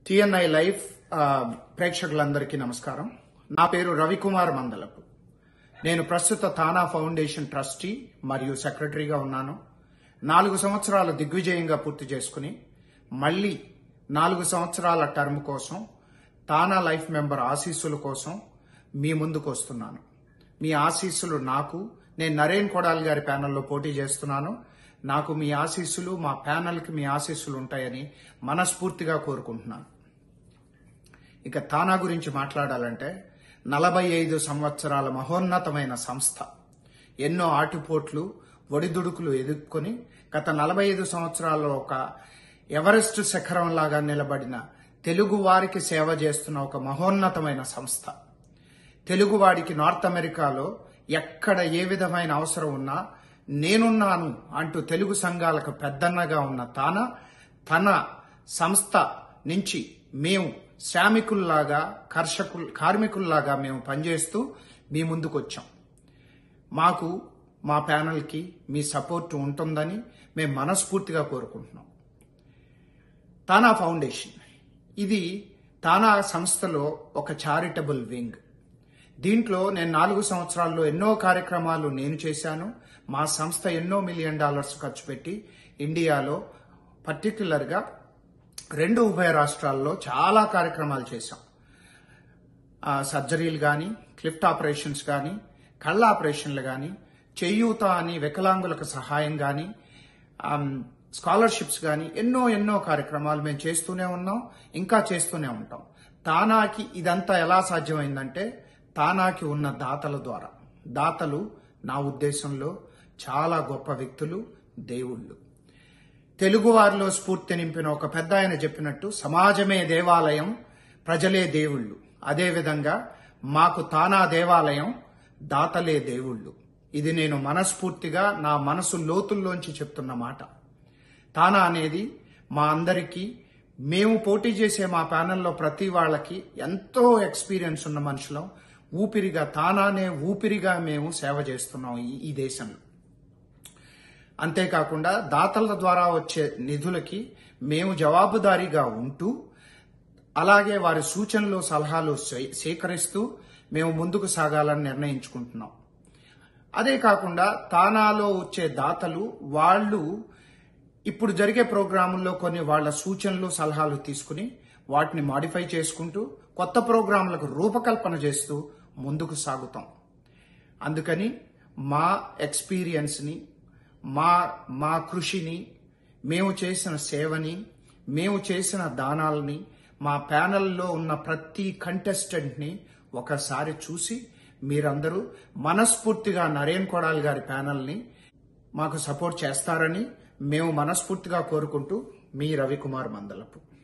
TNI life ఆ, ప్రేక్షకులందరికీ నమస్కారం నా పేరు రవికుమార్ మందలపు నేను ప్రస్తుత తానా ఫౌండేషన్ ట్రస్టీ మరియు సెక్రటరీగా ఉన్నాను నాలుగు సంవత్సరాలు దిగ్విజయంగా పూర్తి చేసుకుని మళ్ళీ నాలుగు సంవత్సరాల టర్మ్ కోసం తానా లైఫ్ మెంబర్ ఆశీస్సుల కోసం మీ ముందుకు వస్తున్నాను మీ ఆశీస్సులు నాకు నేను నరేన్ కొడాల్ గారి ప్యానెల్లో పోటీ చేస్తున్నాను నాకు మీ ఆశీస్సులు మా ప్యానెల్కి మీ ఆశీస్సులు ఉంటాయని మనస్ఫూర్తిగా కోరుకుంటున్నాను ఇక తానా గురించి మాట్లాడాలంటే నలభై ఐదు సంవత్సరాల మహోన్నతమైన సంస్థ ఎన్నో ఆటుపోట్లు ఒడిదుడుకులు ఎదుర్కొని గత నలభై ఐదు సంవత్సరాల్లో ఒక ఎవరెస్ట్ శిఖరంలాగా నిలబడిన తెలుగు వారికి సేవ చేస్తున్న ఒక మహోన్నతమైన సంస్థ తెలుగువాడికి నార్త్ అమెరికాలో ఎక్కడ ఏ విధమైన అవసరం ఉన్నా నేనున్నాను అంటూ తెలుగు సంఘాలకు పెద్దన్నగా ఉన్న తాన తన సంస్థ నుంచి మేము శ్రామికుల్లాగా కర్షకుల్ కార్మికుల్లాగా మేము పనిచేస్తూ మీ ముందుకు వచ్చాం మాకు మా ప్యానల్కి మీ సపోర్ట్ ఉంటుందని మేము మనస్ఫూర్తిగా కోరుకుంటున్నాం తానా ఫౌండేషన్ ఇది తానా సంస్థలో ఒక చారిటబుల్ వింగ్ దీంట్లో నేను నాలుగు సంవత్సరాల్లో ఎన్నో కార్యక్రమాలు నేను చేశాను మా సంస్థ ఎన్నో మిలియన్ డాలర్స్ ఖర్చు పెట్టి ఇండియాలో పర్టిక్యులర్గా రెండు ఉభయ రాష్ట్రాల్లో చాలా కార్యక్రమాలు చేశాం ఆ, సర్జరీలు కానీ క్లిఫ్ట్ ఆపరేషన్స్ కానీ కళ్ళ ఆపరేషన్లు కానీ చేయూత అని వికలాంగులకు సహాయం కానీ స్కాలర్షిప్స్ కానీ ఎన్నో ఎన్నో కార్యక్రమాలు మేము చేస్తూనే ఉన్నాం ఇంకా చేస్తూనే ఉంటాం తానాకి ఇదంతా ఎలా సాధ్యమైందంటే తానాకి ఉన్న దాతల ద్వారా దాతలు నా ఉద్దేశంలో చాలా గొప్ప వ్యక్తులు దేవుళ్ళు తెలుగువారిలో స్ఫూర్తి నింపిన ఒక పెద్ద ఆయన చెప్పినట్టు సమాజమే దేవాలయం ప్రజలే దేవుళ్ళు అదేవిధంగా మాకు తానా దేవాలయం దాతలే దేవుళ్ళు ఇది నేను మనస్ఫూర్తిగా నా మనసు లోతుల్లోంచి చెప్తున్న మాట తానా అనేది మా అందరికీ మేము పోటీ చేసే మా ప్యానెల్లో ప్రతి వాళ్ళకి ఎంతో ఎక్స్పీరియన్స్ ఉన్న మనుషులం ఊపిరిగా తానానే ఊపిరిగా మేము సేవ చేస్తున్నాం ఈ- ఈ దేశంలో అంతేకాకుండా దాతల ద్వారా వచ్చే నిధులకి మేము జవాబుదారీగా ఉంటూ అలాగే వారి సూచనలు సలహాలు స్వీ- స్వీకరిస్తూ మేము ముందుకు సాగాలని నిర్ణయించుకుంటున్నాం అదే కాకుండా తానాలో వచ్చే దాతలు వాళ్ళు ఇప్పుడు జరిగే ప్రోగ్రాముల్లో కొన్ని వాళ్ళ సూచనలు సలహాలు తీసుకుని వాటిని మాడిఫై చేసుకుంటూ కొత్త ప్రోగ్రాంలకు రూపకల్పన చేస్తూ ముందుకు సాగుతాం అందుకని మా ఎక్స్పీరియన్స్ని మా మా కృషిని మేము చేసిన సేవని మేము చేసిన దానాలని మా ప్యానెల్లో ఉన్న ప్రతి కంటెస్టెంట్ని ఒకసారి చూసి మీరందరూ మనస్ఫూర్తిగా నరేన్ కొడాల్ గారి ప్యానెల్ని మాకు సపోర్ట్ చేస్తారని మేము మనస్ఫూర్తిగా కోరుకుంటూ మీ రవికుమార్ మందలపు